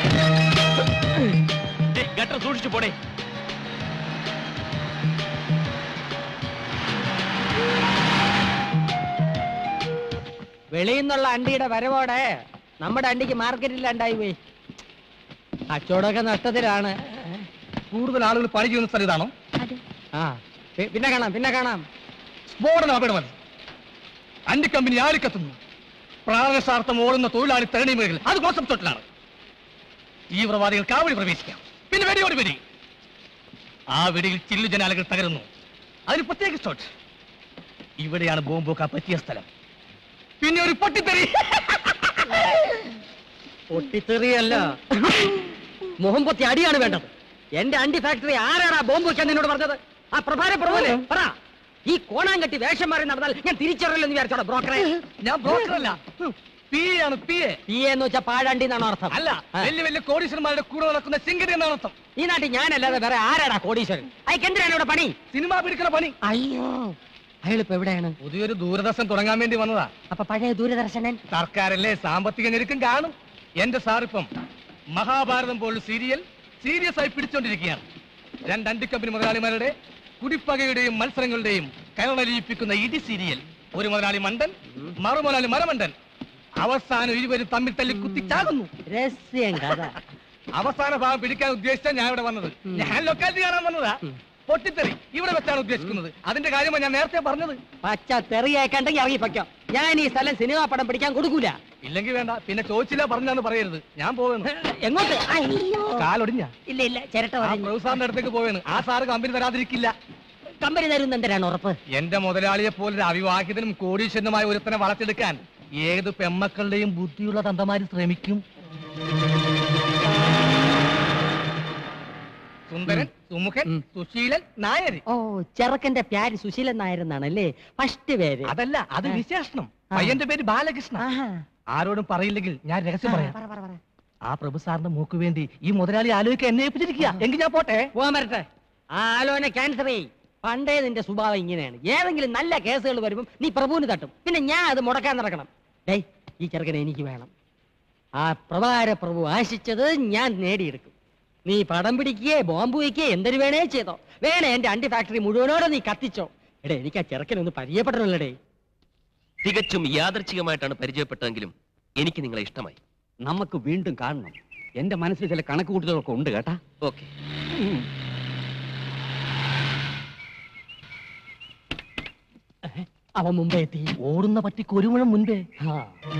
Gutter സൂക്ഷിച്ചു പോടേ വെളിയിൽ നിന്നുള്ള അണ്ടിയുടെ വരവോടെ നമ്മുടെ അണ്ടിക്ക് മാർക്കറ്റില്ലാണ്ടായി പോയി കച്ചവടമൊക്കെ നഷ്ടത്തിലാണ് കൂടുതൽ ആളുകൾ പണി ചെയ്യുന്ന സ്ഥലം ഇതാണോ ആ പി- പിന്നെ കാണാം പിന്നെ കാണാം സ്ഫോടനം അവിടെ മതി അന്യ കമ്പനി ആളിക്കത്തുന്നു പ്രാണസാർത്ഥം ഓടുന്ന തൊഴിലാളി തരണി മേഖല അത് കോൺസെപ്റ്റ് തൊട്ടിലാണ് തീവ്രവാദികൾ കാവടി പ്രവേശിക്കാം പിന്നെ വെടിയോട് വെടി ആ വെടിയിൽ ചില്ലു ജനാലകൾ തകരുന്നു അതിന് പ്രത്യേക സ്റ്റോട്ട് ഇവിടെയാണ് ബോംബോക്ക പറ്റിയ സ്ഥലം പിന്നെ ഒരു പൊട്ടിത്തെറി പൊട്ടിത്തെറിയല്ല മുഖം പൊത്തി അടിയാണ് വേണ്ടത് എന്റെ അണ്ടി ഫാക്ടറി ആരാടാ ബോംബ് വെക്കാൻ നിന്നോട് പറഞ്ഞത് ആ പ്രഭാര പ്രഭുവല്ലേ പറ ഈ കോണാങ്കട്ടി വേഷം മാറി നടന്നാൽ ഞാൻ തിരിച്ചറിയില്ലെന്ന് വിചാരിച്ചോടാ ബ്രോക്കറെ ഞാൻ ബ്രോക്കറല്ല പി ആണ് പി എ പി എന്ന് വെച്ചാൽ പാഴാണ്ടി എന്നാണ് അർത്ഥം അല്ല ആ. വലിയ വലിയ കോടീശ്വരന്മാരുടെ കൂടെ നടക്കുന്ന സിംഗരി എന്നാണ് അർത്ഥം ഈ നാട്ടിൽ ഞാനല്ലാതെ വേറെ ആരാടാ കോടീശ്വരൻ അയക്ക് എന്തിനാണ് ഇവിടെ പണി സിനിമ പിടിക്കുന്ന പണി അയ്യോ അയാളിപ്പോ എവിടെയാണ് പുതിയൊരു ദൂരദർശൻ തുടങ്ങാൻ വേണ്ടി വന്നതാ അപ്പൊ പഴയ ദൂരദർശനൻ സർക്കാരല്ലേ സാമ്പത്തിക ഞെരുക്കം കാണും എന്റെ സാറിപ്പം മഹാഭാരതം പോലുള്ള സീരിയൽ സീരിയസ് ആയി പിടിച്ചോണ്ടിരിക്കുകയാണ് രണ്ട് അണ്ടി കമ്പനി മുതലാളിമാരുടെ കുടിപ്പകയുടെയും മത്സരങ്ങളുടെയും കരളലിയിപ്പിക്കുന്ന ഇടി സീരിയൽ ഒരു മുതലാളി മണ്ടൻ മറു മുതലാളി മരമണ്ടൻ അവസാനം ഇരുവരും തമ്മിൽ തല്ലി കുത്തിച്ചാകുന്നു രഹസ്യം കഥ അവസാന ഭാഗം പിടിക്കാൻ ഉദ്ദേശിച്ച ഞാൻ ഇവിടെ വന്നത് ഞാൻ ലൊക്കാലിറ്റി കാണാൻ വന്നതാ പൊട്ടിത്തെറി ഇവിടെ വെച്ചാണ് ഉദ്ദേശിക്കുന്നത് അതിന്റെ കാര്യമാണ് ഞാൻ നേരത്തെ പറഞ്ഞത് പച്ച തെറിയേക്കണ്ടെങ്കിൽ ഇറങ്ങി പൊയ്ക്കോ ഞാൻ ഈ സ്ഥലം സിനിമാ പടം പിടിക്കാൻ കൊടുക്കൂല ഇല്ലെങ്കിൽ വേണ്ട പിന്നെ ചോദിച്ചില്ല പറഞ്ഞാന്ന് പറയരുത് ഞാൻ പോവുന്നു എങ്ങോട്ട് അയ്യോ കാലൊടിഞ്ഞ ഇല്ല ഇല്ല ചിരട്ട ആ പറഞ്ഞു പ്രൊഫസറിന്റെ അടുത്തേക്ക് പോവേണ് ആ സാറ് കമ്പനി തരാതിരിക്കില്ല കമ്പനി തരുന്ന എന്തിനാണ് ഉറപ്പ് എന്റെ മുതലാളിയെ പോലൊരു അവിവാഹിതനും കോടീശ്വരനുമായ ഒരുത്തനെ വളർത്തിയെടുക്കാൻ ഏത് പെമ്മക്കളുടെയും ബുദ്ധിയുള്ള തന്തമാര് ശ്രമിക്കും സുന്ദരൻ സുമുഖൻ ഉം. സുശീലൻ നായര് ഓ ചെറുക്കന്റെ പ്യാര് സുശീലൻ നായർ എന്നാണല്ലേ ഫസ്റ്റ് പേര് അതല്ല അത് ആ. വിശേഷണം ആ. പയ്യന്റെ പേര് ബാലകൃഷ്ണ ആഹാ. ആരോടും പറയില്ലെങ്കിൽ ഞാൻ രഹസ്യം ആ, പറയാം പറ, പറ, പറ. ആ പ്രഭു സാറിന്റെ മൂക്ക് വേണ്ടി ഈ മുതലാളി ആലോചിക്കാൻ എന്നെ ഏൽപ്പിച്ചിരിക്കുക എങ്കിൽ ഞാൻ പോട്ടെ പോവാൻ വരട്ടെ ആ ആലോചന ക്യാൻസർ ചെയ്യും പണ്ടേ നിന്റെ സ്വഭാവം ഇങ്ങനെയാണ് ഏതെങ്കിലും നല്ല കേസുകൾ വരുമ്പോൾ നീ പ്രഭുവിന് തട്ടും പിന്നെ ഞാൻ അത് മുടക്കാൻ നടക്കണം ഡേയ് ഈ ചെറുക്കനെ എനിക്ക് വേണം ആ പ്രഭാര പ്രഭു ആശിച്ചത് ഞാൻ നേടിയെടുക്കും നീ പടം പിടിക്കുകയെ ബോംബ് വയ്ക്കുകയെ എന്തൊരു വേണേ ചെയ്തോ വേണേ എന്റെ അണ്ടി ഫാക്ടറി മുഴുവനോടെ നീ കത്തിച്ചോ എടേ എനിക്ക് ആ ചെറുക്കനൊന്ന് പരിചയപ്പെടണല്ലോടേ തികച്ചും യാദർച്ഛികമായിട്ടാണ് പരിചയപ്പെട്ടതെങ്കിലും എനിക്ക് നിങ്ങളെ ഇഷ്ടമായി നമുക്ക് വീണ്ടും കാണണം എന്റെ മനസ്സിൽ ചില കണക്കുകൂട്ടലുകളൊക്കെ ഉണ്ട് കേട്ടാ ഓക്കെ അവൻ മുമ്പേ എത്തി ഓടുന്ന പട്ടിക്ക് ഒരു മുഴം മുൻപേ ആ.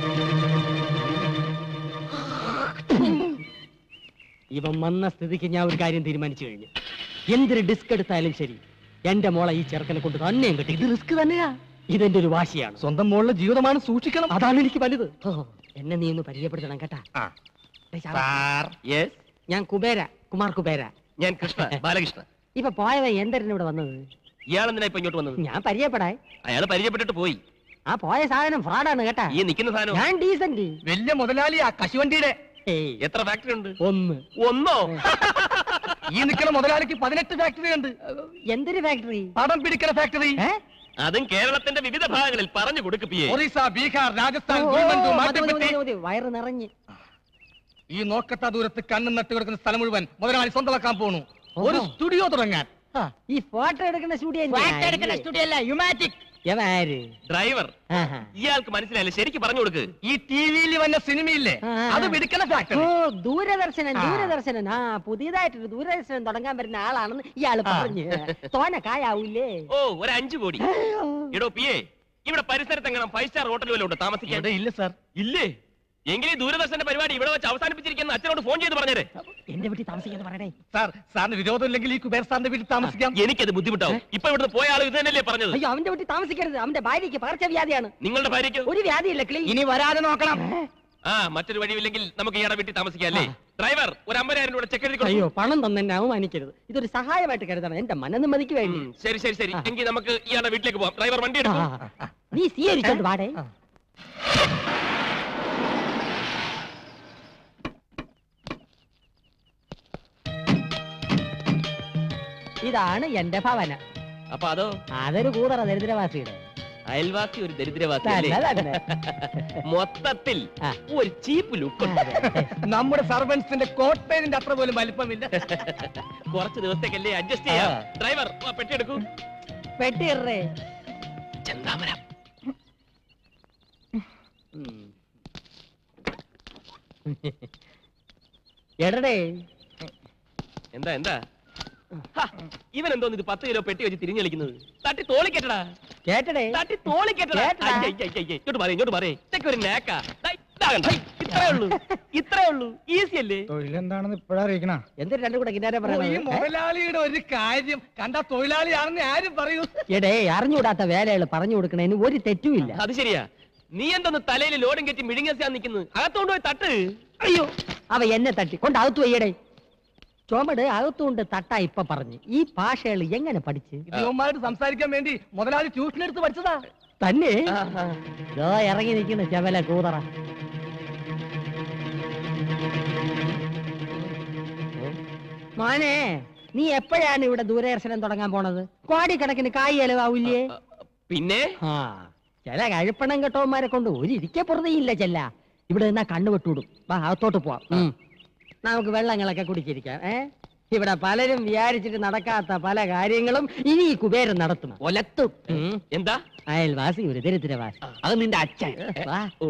ഇവൻ വന്ന സ്ഥിതിക്ക് ഞാൻ ഒരു കാര്യം തീരുമാനിച്ചു കഴിഞ്ഞു എന്തൊരു ഡിസ്ക് എടുത്താലും ശരി എന്റെ മോളെ ഈ ചെറുക്കനെ കൊണ്ട് തന്നെയും കിട്ടി ഇത് റിസ്ക് തന്നെയാ ഇതെന്റെ ഒരു വാശിയാണ് സ്വന്തം മോളുടെ ജീവിതമാണ് സൂക്ഷിക്കണം അതാണ് എനിക്ക് വലുത് ഓ, എന്നെ നീ ഒന്ന് പരിചയപ്പെടുത്തണം കേട്ടാ ആ. ദേ ശാ- സാർ യെസ് ഞാൻ കുബേര കുമാർ കുബേര ഞാൻ കൃഷ്ണ ബാലകൃഷ്ണ ഇപ്പൊ പോയവൻ എന്തരന് ഇവിടെ വന്നത് ഇയാളെന്തിനാ ഇപ്പൊ ഇങ്ങോട്ട് വന്നത് ഞാൻ പരിചയപ്പെടാൻ അയാൾ പരിചയപ്പെട്ടിട്ട് പോയി ആ പോയ സാധനം ഫ്രോഡാണ് കേട്ടാ ഈ നിൽക്കുന്ന സാധനം ഞാൻ ഡീസന്റ് വലിയ മുതലാളിയാ കശുവണ്ടിയുടെ ഏയ് എത്ര ഫാക്ടറി ഉണ്ട് ഒന്ന് ഒന്നോ ഈ നിൽക്കുന്ന മുതലാളിക്ക് പതിനെട്ട് ഫാക്ടറി ഉണ്ട് എന്തൊരു ഫാക്ടറി പടം പിടിക്കുന്ന ഫാക്ടറി ഏ അതും കേരളത്തിന്റെ വിവിധ ഭാഗങ്ങളിൽ പറഞ്ഞു കൊടുക്കപ്പിയേ ഒറീസ ബീഹാർ രാജസ്ഥാൻ ഓ, ഗുൽമന്ത് മതി, മതി, മാറ്റപ്പെട്ടി മതി, മതി. വയറ് നിറഞ്ഞ് ഈ നോക്കത്ത ദൂരത്ത് കണ്ണും നട്ട് കിടക്കുന്ന സ്ഥലം മുഴുവൻ മുതലാളി സ്വന്തമാക്കാൻ പോണു ഒരു ഓഹോ. സ്റ്റുഡിയോ തുടങ്ങാൻ ആ. ഈ ഫോട്ടോ എടുക്കുന്ന സ്റ്റുഡിയോ Photo എടുക്കുന്ന സ്റ്റുഡിയോ അല്ല യുമാറ്റിക് എവാര് ഡ്രൈവർ ആഹാ. ഇയാൾക്ക് മനസ്സിലായില്ല ശരിക്കും പറഞ്ഞു കൊടുക്ക് ഈ ടി വിയിൽ വന്ന സിനിമയില്ലേ ആ, ആ, അത് ആ. പിടിക്കുന്ന ഓ ഫാക്ടറി ദൂരദർശനൻ ആ. ദൂരദർശനൻ ആ പുതിയതായിട്ടൊരു ദൂരദർശനം തുടങ്ങാൻ വരുന്ന ആളാണെന്ന് ഇയാള് ആ. പറഞ്ഞു തോന കായാവൂലേ ഓ ഒരു അഞ്ചു കോടി എടോ പിയേ ഇവിടെ പരിസരത്ത് എങ്ങനെ ഫൈവ് സ്റ്റാർ ഹോട്ടൽ വല്ലതും ഉണ്ട് താമസിക്കാൻ ഇവിടെ ഇല്ല സാർ ഇല്ലേ എങ്കിൽ ഈ ദൂരദർശന്റെ പരിപാടി ഇവിടെ വെച്ച് അവസാനിപ്പിച്ചിരിക്കുന്ന അച്ഛനോട് ഫോൺ ചെയ്ത് പറഞ്ഞേരെ എന്റെ വീട്ടിൽ താമസിക്കാന്ന് പറയണേ സാർ സാറിന് വിരോധം ഇല്ലെങ്കിൽ ഈ കുബേർ സാറിന്റെ വീട്ടിൽ താമസിക്കാം എനിക്കത് ബുദ്ധിമുട്ടാവും ഇപ്പൊ ഇവിടുന്ന് പോയ ആൾ ഇത് തന്നെയല്ലേ പറഞ്ഞത് അയ്യോ അവന്റെ വീട്ടിൽ താമസിക്കരുത് അവന്റെ ഭാര്യയ്ക്ക് പകർച്ചവ്യാധിയാണ് നിങ്ങളുടെ ഭാര്യയ്ക്ക് ഒരു വ്യാധിയില്ല ക്ലീൻ ഇനി വരാതെ നോക്കണം ആ മറ്റൊരു വഴിയില്ലെങ്കിൽ നമുക്ക് ഇയാളുടെ വീട്ടിൽ താമസിക്കാം അല്ലേ ഡ്രൈവർ ഒരു അമ്പതിനായിരം രൂപ ചെക്ക് എഴുതി കൊടുക്കൂ. അയ്യോ പണം തന്നെ എന്നെ അവമാനിക്കരുത് ഇതൊരു സഹായമായിട്ട് കരുതണം എന്റെ മനനിമ്മതിക്ക് വേണ്ടി ഉം, ശരി ശരി ശരി ആ. എങ്കിൽ നമുക്ക് ഇയാളുടെ വീട്ടിലേക്ക് പോവാം ഡ്രൈവർ വണ്ടി ആ, എടുക്കും ആ. നീ സ്വീകരിച്ചോണ്ട് പാടേ ആ. ഇതാണ് എന്റെ ഭവനം അപ്പൊ അതോ അതൊരു കൂതറ ദരിദ്രവാസിയുടെ അയൽവാസി ഒരു ദരിദ്രവാസി തന്നെ, അല്ലേ തന്നെ. മൊത്തത്തിൽ ആ. ഒരു ചീപ്പ് ലുക്ക് നമ്മുടെ സർവൻസിന്റെ കോട്ടേജിന്റെ അത്ര പോലും വലിപ്പമില്ല കുറച്ച് ദിവസത്തേക്കല്ലേ അഡ്ജസ്റ്റ് ചെയ്യാം ആ. ഡ്രൈവർ പെട്ടിയെടുക്കൂ പെട്ടിറേ ചെന്താമരം എടടേ എന്താ എന്താ ഹ, ഇവൻ എന്തോന്ന് ഇത് പത്ത് കിലോ പെട്ടി വെച്ച് തിരിഞ്ഞളിക്കുന്നത് തട്ടി തോളിക്കെട്ടടാ കേട്ടടേ തട്ടി തോളിക്കെട്ടടാ കേട്ടടാ. അയ്യ, അയ്യ, അയ്യ, അയ്യ. ഇങ്ങോട്ട് പറയേ ഇങ്ങോട്ട് പറയേ ഇതൊക്കെ ഒരു നേക്കാ ദാ, ഇതാ കണ്ടോ? ഇത്രേ ഉള്ളൂ ഇത്രേ ഉള്ളൂ ഈസി അല്ലേ തൊഴിലെന്താണെന്ന് ഇപ്പഴാ അറിയിക്കണ എന്തൊരു രണ്ടും കൂടെ കിന്നാരെ ഈ പറയണത് മുതലാളിയുടെ ഒരു കാര്യം കണ്ട തൊഴിലാളിയാണെന്ന് ആരും പറയൂ എടേ അറിഞ്ഞുകൂടാത്ത വേലകൾ പറഞ്ഞു കൊടുക്കണതിന് ഒരു തെറ്റുമില്ല അത് ശരിയാ നീ എന്തോന്ന് തലയിൽ ലോഡും കെട്ടി മിഴുങ്ങാൻ നിൽക്കുന്നത് അകത്തോണ്ട് പോയി തട്ട് അയ്യോ അവ എന്നെ തട്ടി കൊണ്ട് അകത്തു വയ്യടേ ചുമട് അകത്തുകൊണ്ട് തട്ടാ ഇപ്പൊ പറഞ്ഞു ഈ ഭാഷകൾ എങ്ങനെ പഠിച്ച് ഇവന്മാരോട് സംസാരിക്കാൻ വേണ്ടി മുതലാളി ട്യൂഷൻ എടുത്ത് പഠിച്ചതാ തന്നെ ആഹാ. ദോ ഇറങ്ങി നിൽക്കുന്ന ചെവല കൂതറ മോനെ നീ എപ്പോഴാണ് ഇവിടെ ദൂരദർശനം തുടങ്ങാൻ പോണത് കോടിക്കണക്കിന് കായ് ചെലവാവില്ലേ പിന്നെ ആ ചില കഴുപ്പണം കെട്ടവന്മാരെ കൊണ്ട് ഒരു ഇരിക്കെ പുറതെയില്ല ചെല്ല ഇവിടെ നിന്നാ കണ്ണു വിട്ടുവിടും വാ അകത്തോട്ട് പോവാം ഉം. നമുക്ക് വെള്ളങ്ങളൊക്കെ കുടിച്ചിരിക്കാം ഏ ഇവിടെ പലരും വിചാരിച്ചിട്ട് നടക്കാത്ത പല കാര്യങ്ങളും ഇനി ഈ കുബേരൻ നടത്തും ഒലത്തും ഉം. എന്താ അയൽവാസി ഒരു ദരിദ്രവാസി അത് നിന്റെ അച്ഛൻ വാ ഓ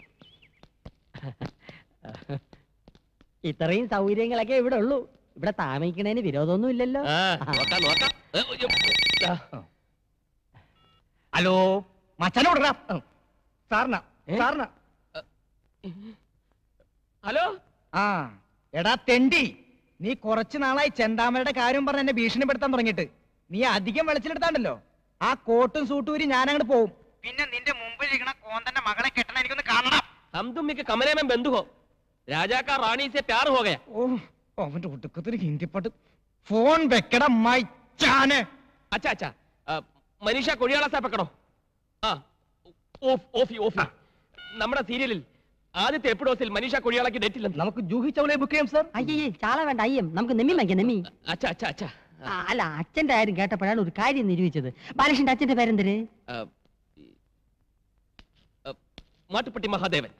ഇത്രയും സൗകര്യങ്ങളൊക്കെ ഇവിടെ ഉള്ളൂ ഇവിടെ താമസിക്കണേന് വിരോധമൊന്നും ഇല്ലല്ലോ ആ, നോക്കാം നോക്കാം ഏ, ഉയ്യോ. ആ, ഹലോ മച്ചനോട് സാറിന ഏ? സാറിന ഹലോ ആ എടാ തെണ്ടി നീ കുറച്ചു നാളായി ചെന്താമരയുടെ കാര്യം പറഞ്ഞ് എന്നെ ഭീഷണിപ്പെടുത്താൻ തുടങ്ങിയിട്ട് നീ അധികം വെളിച്ചിലെടുത്താണ്ടല്ലോ ആ കോട്ടും സൂട്ടും ഊരി ഞാൻ അങ്ങോട്ട് പോവും പിന്നെ നിന്റെ മുമ്പിൽ ഇരിക്കണ കോന്തന്റെ മകളെ കെട്ടണ എനിക്കൊന്ന് കാണണം हम तुम के कमरे में बंद हो राजा का रानी से प्यार हो गया ഓ അവന്റെ ഒടുക്കത്തിന് ഹിന്ദിപ്പാട്ട് ഫോൺ വെക്കട മൈച്ചാന് अच्छा अच्छा अ, मनीषा कोड़ियाला से पकड़ो ആ ഓഫ് ഓഫി ഓഫി നമ്മുടെ സീരിയലിൽ ആദ്യത്തെ എപ്പിഡോസിൽ മനീഷ കൊടിയാളക്ക് ഡേറ്റ് ഇല്ലെന്ന് നമുക്ക് ജൂഹി ചൗളയെ ബുക്ക് ചെയ്യാം സാർ അയ്യേ ചാള വേണ്ട അയ്യം നമുക്ക് നെമ്മി വാങ്ങിക്കാം നെമ്മി അച്ഛ അച്ഛ അച്ഛ ആ, അല്ല അച്ഛന്റെ കാര്യം കേട്ടപ്പോഴാണ് ഒരു കാര്യം നിരൂപിച്ചത് ബാലകൃഷ്ണന്റെ അച്ഛന്റെ പേരെന്തര് മാട്ടുപ്പെട്ടി മഹാദേവൻ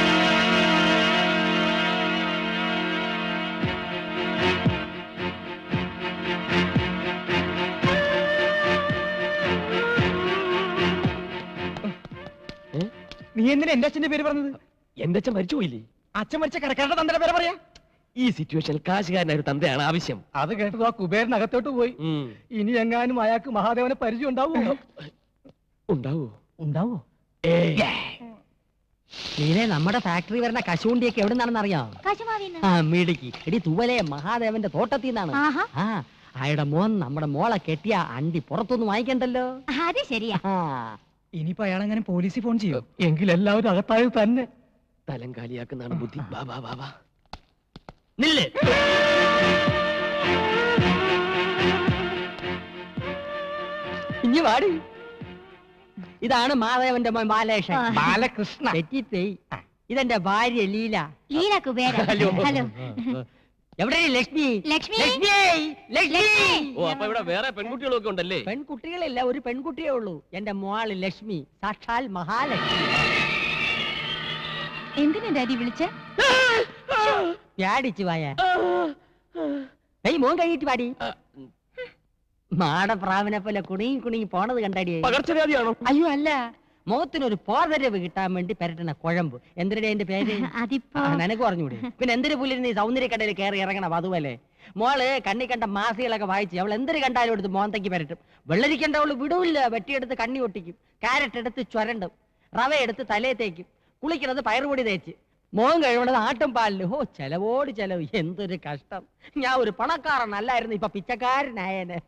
നീ എന്തിനാ എന്റെ അച്ഛന്റെ പേര് പറഞ്ഞത് എന്റെ അച്ഛൻ മരിച്ചുപോയില്ലേ അച്ഛൻ മരിച്ച കടക്കാരുടെ തന്റെ പേര് പറയാ ഈ സിറ്റുവേഷനിൽ കാശുകാരനായ ഒരു തന്തയാണ് ആവശ്യം അത് കേട്ടത് ആ കുബേരനകത്തോട്ട് പോയി ഉം. ഇനി എങ്ങാനും അയാൾക്ക് മഹാദേവനെ പരിചയം ഉണ്ടാവുമോ ഉണ്ടാവോ ഉണ്ടാവോ ഏയ്. നീനെ നമ്മുടെ ഫാക്ടറി വരുന്ന കശുവണ്ടിയൊക്കെ എവിടെ നിന്നാണെന്ന് അറിയാം കശുമാവിന്ന് ആ മിടുക്കി എടി തൂവലെ മഹാദേവന്റെ തോട്ടത്തിൽ നിന്നാണ് ആഹാ ആ അയാളുടെ മോൻ നമ്മുടെ മോളെ കെട്ടിയ അണ്ടി പുറത്തൊന്നും വാങ്ങിക്കണ്ടല്ലോ അത് ശരിയാ ആ ഇനിയിപ്പോ അയാളെങ്ങനെ പോലീസിൽ ഫോൺ ചെയ്യോ എങ്കിൽ എല്ലാവരും അകത്തായത് തന്നെ തലം കാലിയാക്കുന്നതാണ് ബുദ്ധി ബാ ബാ ബാ ബാ നില്ല് ഇനി വാടി ഇതാണ് മാധവന്റെ മോൻ ബാലേഷൻ ആ. ബാലകൃഷ്ണ തെറ്റിപ്പോയി ഇതെന്റെ ഭാര്യ ലീല ലീല കുബേര ഹലോ. ഹലോ എവിടെ ലക്ഷ്മി ലക്ഷ്മി ലക്ഷ്മി ലക്ഷ്മി ഓ അപ്പൊ ഇവിടെ വേറെ പെൺകുട്ടികളൊക്കെ ഉണ്ടല്ലേ പെൺകുട്ടികളില്ല ഒരു പെൺകുട്ടിയേ ഉള്ളൂ എന്റെ മോള് ലക്ഷ്മി സാക്ഷാൽ മഹാലക്ഷ്മി എന്തിനാ ഡാഡി വിളിച്ച പ്യാടിച്ചു വായ ഏയ് മോൻ കഴിഞ്ഞിട്ട് പാടി ആ, മാടപ്രാവിനെ പോലെ കുണുങ്ങി കുണുങ്ങി പോണത് കണ്ടാടി പകർച്ചവ്യാധിയാണോ അയ്യോ അല്ല മുഖത്തിനൊരു പോതരവ് കിട്ടാൻ വേണ്ടി പെരട്ടണ കുഴമ്പ് എന്തിനാ എന്റെ പേര് അതിപ്പോ ആ, നിനക്ക് പറഞ്ഞൂടെ പിന്നെ എന്തിനു പുല്ലിന് നീ സൗന്ദര്യക്കടയിൽ കയറി ഇറങ്ങണം അതുപോലെ മോള് കണ്ണി കണ്ട മാസികളൊക്കെ വായിച്ച് അവൾ എന്തൊരു കണ്ടാലും എടുത്ത് മോന്തയ്ക്ക് പരട്ടും വെള്ളരിക്കണ്ട അവള് വിടൂല്ല വെട്ടിയെടുത്ത് കണ്ണി ഒട്ടിക്കും കാരറ്റ് എടുത്ത് ചുരണ്ടും റവ എടുത്ത് തലയെ തേക്കും കുളിക്കണത് പയറുപൊടി തേച്ച് മോൻ കഴിവണത് ആട്ടും പാലില് ഹോ ചെലവോട് ചെലവ് എന്തൊരു കഷ്ടം ഞാൻ ഒരു പണക്കാരനല്ലായിരുന്നു ഇപ്പൊ പിച്ചക്കാരനായേനെ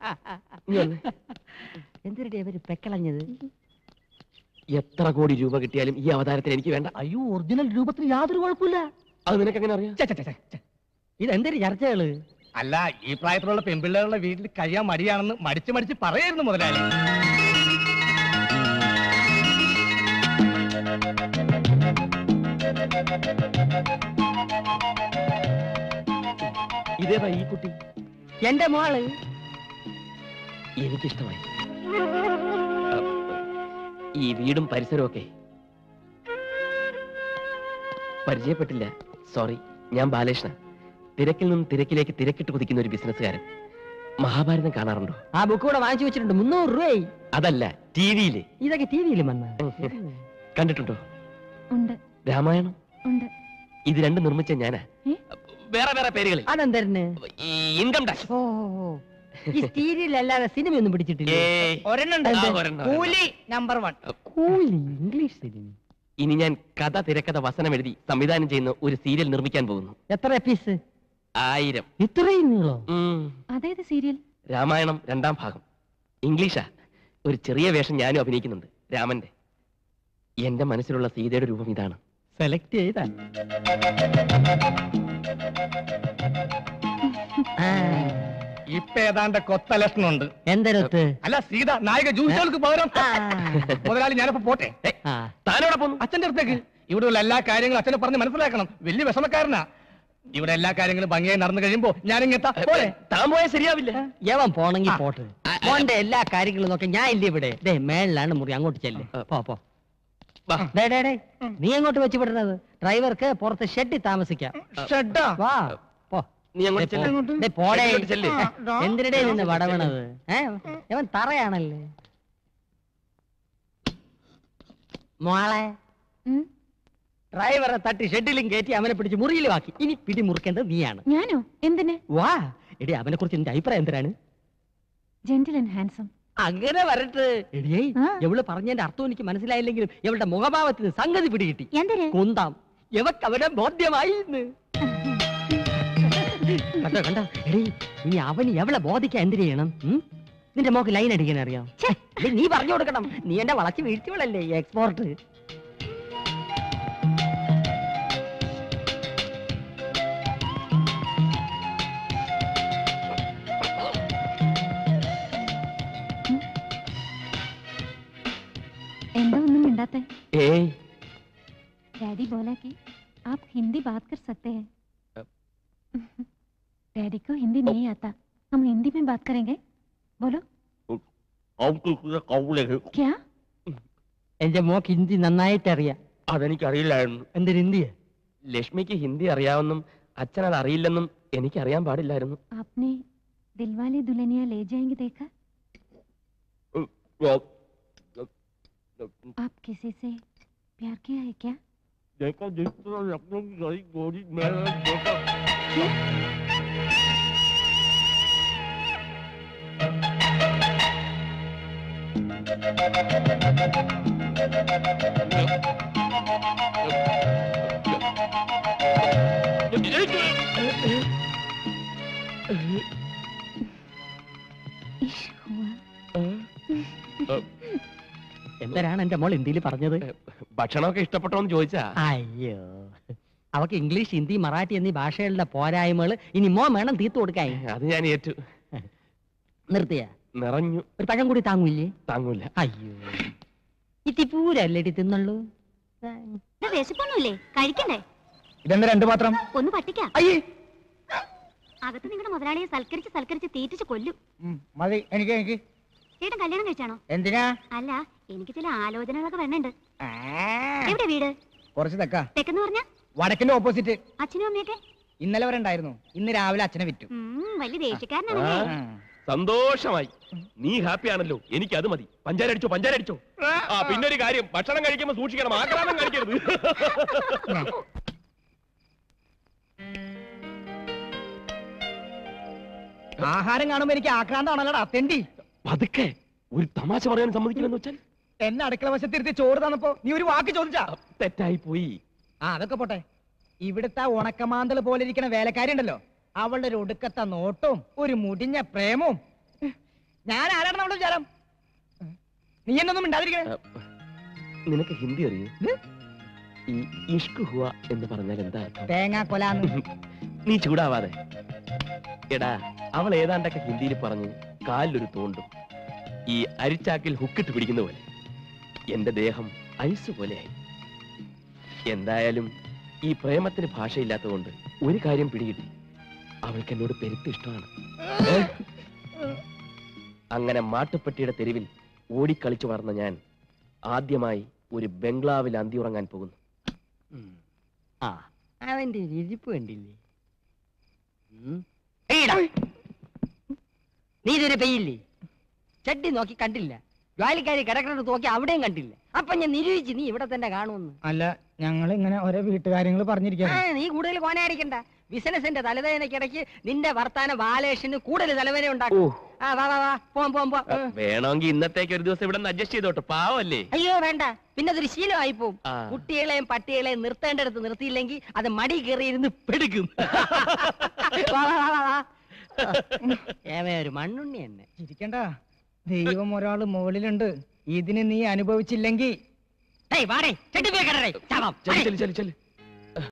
എന്തൊരു അവര് പെക്കളഞ്ഞത് എത്ര കോടി രൂപ കിട്ടിയാലും ഈ അവതാരത്തിന് എനിക്ക് വേണ്ട അയ്യോ ഒറിജിനൽ രൂപത്തിന് യാതൊരു കുഴപ്പമില്ല അത് നിനക്ക് എങ്ങനെ അറിയാം ഛെ, ഛെ, ഛെ, ഛെ, ഛെ. ഇതെന്തൊരു ചർച്ചകള് അല്ല ഈ പ്രായത്തിലുള്ള പെൺപിള്ളേരുടെ വീട്ടിൽ കഴിയാൻ മടിയാണെന്ന് മടിച്ച് മടിച്ച് പറയായിരുന്നു മുതലാളി ഇതേതാ ഈ കുട്ടി എന്റെ മോള് എനിക്കിഷ്ടമായി ഈ വീടും പരിസരവും ഒക്കെ പരിചയപ്പെട്ടില്ല സോറി ഞാൻ ബാലകൃഷ്ണ തിരക്കിൽ നിന്നും തിരക്കിലേക്ക് തിരക്കിട്ട് കുതിക്കുന്ന ഒരു ബിസിനസ്സുകാരൻ മഹാഭാരതം കാണാറുണ്ടോ ആ ബുക്ക് കൂടെ വാങ്ങിച്ചു വെച്ചിട്ടുണ്ട് മുന്നൂറ് രൂപയായി അതല്ല ടി വിയില് ഇതൊക്കെ ടി വിയിലും വന്ന കണ്ടിട്ടുണ്ടോ ഉണ്ട് രാമായണം ഉണ്ട് ഇത് രണ്ടും നിർമ്മിച്ച ഞാനാ ഏ? വേറെ വേറെ പേരുകളിൽ അതെന്തരന് ഈ ഇൻകം ടാക്സ് ഓ ഓ, ഓ. ഈ സീരിയൽ അല്ലാതെ സിനിമയൊന്നും പിടിച്ചിട്ടില്ല ഒരെണ്ണുണ്ട് ആ, ഒരെണ്ണം, ഒരെണ്ണം. Coolie number one Coolie English സിനിമ ഇനി ഞാൻ കഥ തിരക്കഥ വസനം എഴുതി സംവിധാനം ചെയ്യുന്ന ഒരു സീരിയൽ നിർമ്മിക്കാൻ പോകുന്നു എത്ര എപ്പീസ് ആയിരം ഇത്രയും നീളോ ഉം. അതേത് സീരിയൽ രാമായണം രണ്ടാം ഭാഗം ഇംഗ്ലീഷാ ഒരു ചെറിയ വേഷം ഞാനും അഭിനയിക്കുന്നുണ്ട് രാമന്റെ എന്റെ മനസ്സിലുള്ള സീതയുടെ രൂപം ഇതാണ് സെലക്ട് ചെയ്താ ഇപ്പൊ ഏതാണ്ട് കൊത്ത ലക്ഷണമുണ്ട് എന്തരത്ത് അല്ല സീത നായിക ജ്യൂസുകൾക്ക് പകരം മുതലാളി ഞാനിപ്പോ പോട്ടെ ഏ, ആ താനോടെ പോന്നു അച്ഛന്റെ അടുത്തേക്ക് ഇവിടെയുള്ള എല്ലാ കാര്യങ്ങളും അച്ഛനെ പറഞ്ഞ് മനസ്സിലാക്കണം വലിയ വിഷമക്കാരനാ ഇവിടെ എല്ലാ കാര്യങ്ങളും ഭംഗിയായി നടന്നു കഴിയുമ്പോ ഞാനിങ്ങെത്താ പോലെ താൻ പോയാൽ ശരിയാവില്ല യവൻ പോണെങ്കി പോട്ടെ മോന്റെ എല്ലാ കാര്യങ്ങളും നോക്കി ഞാൻ ഇല്ല ഇവിടെ ദേ മേളിലാണ് മുറി അങ്ങോട്ട് ചെല്ല് പോ പോ വാ. ദേ, ദേ, ദേ. നീ അങ്ങോട്ട് വെച്ച് വിടുന്നത് ഡ്രൈവർക്ക് പുറത്ത് ഷെഡിൽ താമസിക്കാം ഷെഡാ വാ പോ നീ അങ്ങോട്ട് ദേ, ചെല്ല്. പോ. ദേ, പോടേ ഷെഡിലോട്ട് ചെല്ല്. എന്തിനടേ നിന്ന് വടവണത് ഏ ഇവൻ തറയാണല്ലേ മോളെ ഉം, ഡ്രൈവറെ തട്ടി ഷെഡിലും കയറ്റി അവനെ പിടിച്ച് മുറിയിലും ആക്കി ഇനി പിടി മുറുക്കേണ്ടത് നീയാണ് ഞാനോ എന്തിന് വാ എടി അവനെ കുറിച്ച് നിന്റെ അഭിപ്രായം എന്തിനാണ് ജെന്റിൽ ആൻഡ് ഹാൻസം അങ്ങനെ വരട്ടെ എടിയേ ആ. എവള് പറഞ്ഞതിന്റെ അർത്ഥം എനിക്ക് മനസ്സിലായില്ലെങ്കിലും ഇവളുടെ മുഖഭാവത്തിന് സംഗതി പിടികിട്ടി എന്തിന് കുന്താം എവക്ക് അവനെ ബോധ്യമായി എന്ന്. കണ്ടോ കണ്ടോ എടീ ഇനി അവന് എവളെ ബോധിക്കാൻ എന്തിനു ചെയ്യണം ഉം? നിന്റെ മോക്ക് ലൈൻ അടിക്കാൻ അറിയാം എടീ, നീ പറഞ്ഞു കൊടുക്കണം നീ എന്നെ വളച്ച് വീഴ്ചകളല്ലേ എക്സ്പോർട്ട് എന്താ ഒന്നും മിണ്ടാത്തെ ഏയ് डैडी बोला कि आप हिंदी बात कर सकते हैं डैडी को हिंदी नहीं आता हम हिंदी में बात करेंगे बोलो क्या എന്റെ മോക്ക് ഹിന്ദി നന്നായിട്ട് അറിയാം അതെനിക്കറിയില്ലായിരുന്നു എന്തൊരു ഹിന്ദിയാ ലക്ഷ്മിക്ക് ഹിന്ദി അറിയാമെന്നും അച്ഛൻ അത് അറിയില്ലെന്നും എനിക്കറിയാൻ പാടില്ലായിരുന്നു आपने दिलवाले दुल्हनिया ले जाएंगे देखा आप किसी से प्यार किया है क्या इश्क हुआ എന്തരാണ് എന്റെ മോൾ ഹിന്ദിയിൽ പറഞ്ഞത് ഭക്ഷണമൊക്കെ ഇഷ്ടപ്പെട്ടോ എന്ന് ചോദിച്ചാ അയ്യോ അവക്ക് ഇംഗ്ലീഷ് ഹിന്ദി മറാഠി എന്നീ ഭാഷകളുടെ പോരായ്മകൾ ഇനി മോ വേണം തീർത്തു കൊടുക്കാൻ അത് ഞാൻ ഏറ്റു നിർത്തിയ നിറഞ്ഞു ഒരു പഴം കൂടി താങ്ങൂല്ലേ താങ്ങൂല അയ്യോ ഇത്തി പൂരല്ലേടി തിന്നുള്ളൂ വിശപ്പൊന്നുമില്ലേ കഴിക്കണ്ടേ ഇതെന്താ രണ്ടു പാത്രം ഒന്ന് പട്ടിക്കാം അയ്യേ അകത്ത് നിങ്ങളുടെ മുതലാളിയെ സൽക്കരിച്ച് സൽക്കരിച്ച് തീറ്റിച്ച് കൊല്ലും ഉം, മതി എനിക്ക് എനിക്ക് ചേട്ടൻ കല്യാണം കഴിച്ചാണോ എന്തിനാ അല്ല എനിക്ക് ചില ആലോചനകളൊക്കെ വരണുണ്ട് ആ, എവിടെ വീട് കുറച്ച് തെക്കാ തെക്കെന്ന് പറഞ്ഞ വടക്കിന്റെ ഓപ്പോസിറ്റ് അച്ഛനും അമ്മയൊക്കെ ഇന്നലെ വരെ ഉണ്ടായിരുന്നു ഇന്ന് രാവിലെ അച്ഛനെ വിറ്റു ഉം, വലിയ ദേഷ്യക്കാരനാണല്ലേ ആ. സന്തോഷമായി നീ ഹാപ്പി ആണല്ലോ എനിക്ക് അത് മതി പഞ്ചാര അടിച്ചോ പഞ്ചാര അടിച്ചോ ആ പിന്നെ ഒരു കാര്യം ഭക്ഷണം കഴിക്കുമ്പോ സൂക്ഷിക്കണം ആക്രാന്തം കഴിക്കരുത് ആഹാരം കാണുമ്പോ എനിക്ക് ആക്രാന്താണല്ലോടാ തെണ്ടി പതുക്കെ ഒരു തമാശ പറയാൻ സമ്മതിക്കില്ലെന്ന് വെച്ചാൽ എന്നെ അടുക്കള വശത്തിരുത്തി ചോറ് തന്നപ്പോ നീ ഒരു വാക്ക് ചോദിച്ചാ തെറ്റായി പോയി ആ അതൊക്കെ പോട്ടെ ഇവിടുത്തെ ഉണക്കമാന്തൽ പോലെ ഇരിക്കുന്ന വേലക്കാരി ഉണ്ടല്ലോ അവളുടെ ഒരു ഒടുക്കത്തെ നോട്ടവും ഒരു മുടിഞ്ഞ പ്രേമവും ഞാൻ ആരാണെന്ന് അവളുടെ വിചാരം നീ എന്നൊന്നും മിണ്ടാതിരിക്കണേ നിനക്ക് ഹിന്ദി അറിയോ ഈ ഇഷ്ക് ഹുവ എന്ന് പറഞ്ഞാൽ എന്താ അർത്ഥം തേങ്ങാ കൊലാന്ന് നീ ചൂടാവാതെ എടാ അവൾ ഏതാണ്ടൊക്കെ ഹിന്ദിയിൽ പറഞ്ഞ് കാലിലൊരു തോണ്ടും ഈ അരിച്ചാക്കിൽ ഹുക്കിട്ട് പിടിക്കുന്ന പോലെ എന്റെ ദേഹം ഐസ് പോലെയായി എന്തായാലും ഈ പ്രേമത്തിന് ഭാഷയില്ലാത്തതുകൊണ്ട് ഒരു കാര്യം പിടികിട്ടി അവൾക്ക് എന്നോട് പെരുത്ത് ഇഷ്ടമാണ് അങ്ങനെ മാട്ടുപ്പെട്ടിയുടെ തെരുവിൽ ഓടിക്കളിച്ചു വളർന്ന ഞാൻ ആദ്യമായി ഒരു ബംഗ്ലാവിൽ അന്തി ഉറങ്ങാൻ പോകുന്നു ഉം. ആ അവന്റെ ഒരു ഇരിപ്പ് കണ്ടില്ലേ ഉം. പെയ്യടാ. നീ ഇതുവരെ പെയ്യില്ലേ ചട്ടി നോക്കി കണ്ടില്ല ജോലിക്കാരി കിടക്കണത് നോക്കി അവിടെയും കണ്ടില്ല അപ്പൊ ഞാൻ നിരൂപിച്ച് നീ ഇവിടെ തന്നെ കാണുമെന്ന് അല്ല ഞങ്ങൾ ഇങ്ങനെ ഓരോ വീട്ടുകാര്യങ്ങൾ ആ, പറഞ്ഞിരിക്കുകയാണ് നീ കൂടുതൽ കോനയടിക്കണ്ട ബിസിനസിന്റെ തലവേദനക്കിടയ്ക്ക് നിന്റെ വർത്താന ബാലേഷന് കൂടുതൽ തലവേദന ഓ ഉണ്ടാക്കും ആ വാ വാ വാ പോം പോം പോ ഉം. വേണമെങ്കിൽ ഇന്നത്തേക്ക് ഒരു ദിവസം ഇവിടെ നിന്ന് അഡ്ജസ്റ്റ് ചെയ്തോട്ടെ പാവല്ലേ അയ്യോ വേണ്ട പിന്നെ അതൊരു ശീലമായി പോവും ആ. കുട്ടികളെയും പട്ടികളെയും നിർത്തേണ്ടടുത്ത് നിർത്തിയില്ലെങ്കിൽ അത് മടി കയറിയിരുന്ന് പെടുക്കും വാ, വാ, വാ, വാ, വാ. ഏവേ ഒരു മണ്ണുണ്ണി തന്നെ ചിരിക്കണ്ട ദൈവം ഒരാള് മുകളിലുണ്ട് ഇതിന് നീ അനുഭവിച്ചില്ലെങ്കിൽ ഏയ് വാടേ ചെട്ടി പോയി കിടടേ ചാവാം ചെല്ലു ചെല്ലു ചെല്ലു ചെല്ലു